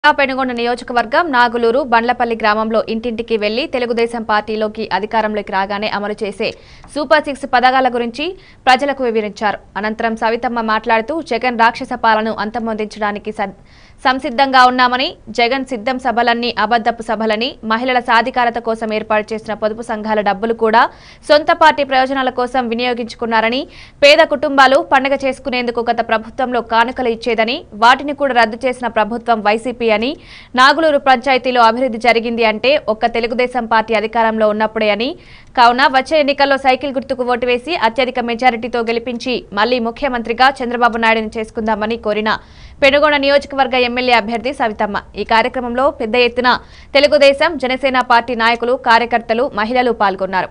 పెనుగొండ నియోజకవర్గం నాగులూరు బండ్లపల్లి గ్రామంలో ఇంటింటికి వెళ్లి తెలుగుదేశం పార్టీలోకి అధికారంలోకి రాగానే అమలు చేసే సూపర్ సిక్స్ పథకాల గురించి ప్రజలకు వివరించారు అనంతరం సవితమ్మ మాట్లాడుతూ జగన్ రాక్షస పాలన అంతమొందించడానికి సద్- సంసిద్ధంగా ఉన్నామని జగన్ సిద్ధం సభలన్నీ అబద్ధపు సభలని మహిళల సాధికారత కోసం ఏర్పాటు చేసిన పొదుపు సంఘాల డబ్బులు కూడా సొంత పార్టీ ప్రయోజనాల కోసం వినియోగించుకున్నారని పేద కుటుంబాలు పండగ చేసుకునేందుకు గత ప్రభుత్వంలో కానుకలు ఇచ్చేదని వాటిని కూడా రద్దు చేసిన ప్రభుత్వం వైసీపీ అని నాగులూరు పంచాయతీలో అభివృద్ధి జరిగింది అంటే ఒక్క తెలుగుదేశం పార్టీ అధికారంలో ఉన్నప్పుడే అని కావున వచ్చే ఎన్నికల్లో సైకిల్ గుర్తుకు ఓటు వేసి అత్యధిక మెజారిటీతో గెలిపించి మళ్లీ ముఖ్యమంత్రిగా చంద్రబాబు నాయుడుని చేసుకుందామని కోరిన పెనుగొండ నియోజకవర్గ ఎమ్మెల్యే అభ్యర్థి సవితమ్మ ఈ కార్యక్రమంలో పెద్ద ఎత్తున తెలుగుదేశం జనసేన పార్టీ నాయకులు కార్యకర్తలు మహిళలు పాల్గొన్నారు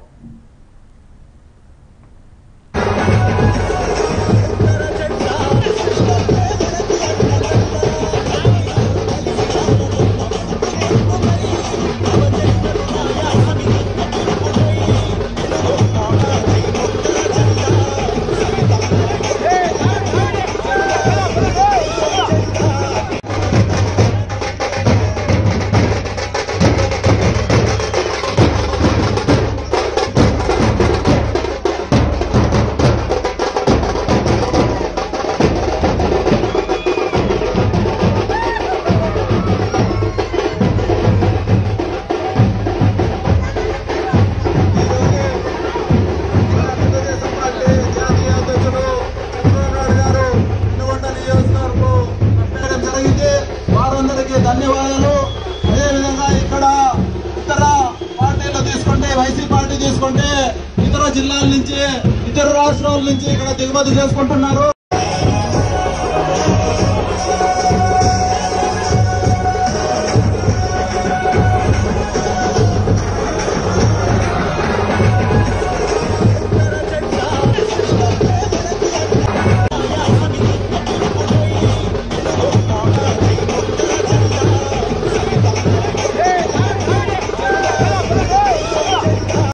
తెలుగుదేశం పార్టీ జాతీయ అధ్యక్షులు చంద్రబాబు నాయుడు గారు పెనుగొండ నియోజకవర్గం పెట్టడం జరిగింది వారందరికీ ధన్యవాదాలు అదేవిధంగా ఇక్కడ ఇతర పార్టీలు తీసుకుంటే వైసీ పార్టీ తీసుకుంటే ఇతర జిల్లాల నుంచి ఇతర రాష్ట్రాల నుంచి ఇక్కడ దిగుమతి చేసుకుంటున్నారు